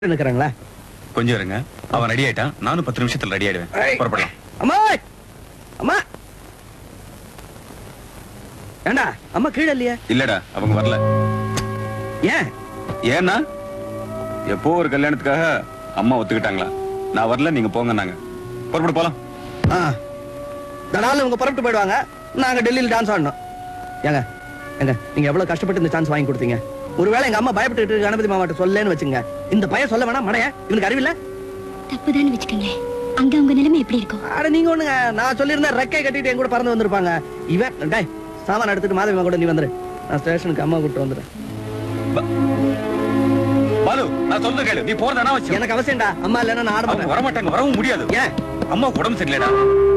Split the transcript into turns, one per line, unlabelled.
நிக்கிறாங்களா
கொஞ்சம் இருங்க அவன் ரெடி ஆயிட்டான் நானும் பத்து நிமிஷத்துல ரெடி ஆயிடுவேன்
ஏய்.
புறப்படலாம்
அம்மா அம்மா ஏண்டா அம்மா கீழே இல்லையா
இல்லடா அவங்க வரல
ஏன்
ஏன்னா எப்போ ஒரு கல்யாணத்துக்காக அம்மா ஒத்துக்கிட்டாங்களா நான் வரல நீங்க போங்க நாங்க புறப்பட்டு போலாம்
ஆ தடால இவங்க புறப்பட்டு போயிடுவாங்க நாங்க டெல்லியில் டான்ஸ் ஆடணும் ஏங்க ஏங்க நீங்க எவ்வளவு கஷ்டப்பட்டு இந்த சான்ஸ் வாங்கி கொடுத்தீங்க ஒருவேளை எங்க அம்மா பயப்பட்டு கணபதி மாமாட்ட சொல்லேன்னு வச்சுங்க இந்த பையன் சொல்ல வேணாம் மடைய இவனுக்கு அறிவில்ல
தப்புதான்னு வச்சுக்கோங்களேன் அங்க உங்க நிலைமை எப்படி இருக்கும்
அட நீங்க ஒண்ணுங்க நான் சொல்லியிருந்தேன் ரெக்கை கட்டிட்டு என் கூட பறந்து வந்திருப்பாங்க இவன் டேய் சாமான் எடுத்துட்டு மாதவி கூட நீ வந்துரு நான் ஸ்டேஷனுக்கு அம்மா கூப்பிட்டு வந்துடுறேன்
பாலு நான் சொல்றது கேளு நீ போறது அவசியம்
எனக்கு அவசியம்டா அம்மா இல்லைன்னா நான் ஆட
அவங்க
மாட்டேன்
வரமாட்டாங்க வரவும் முடியாது
ஏன்
அம்மா உடம்பு சரியில்லடா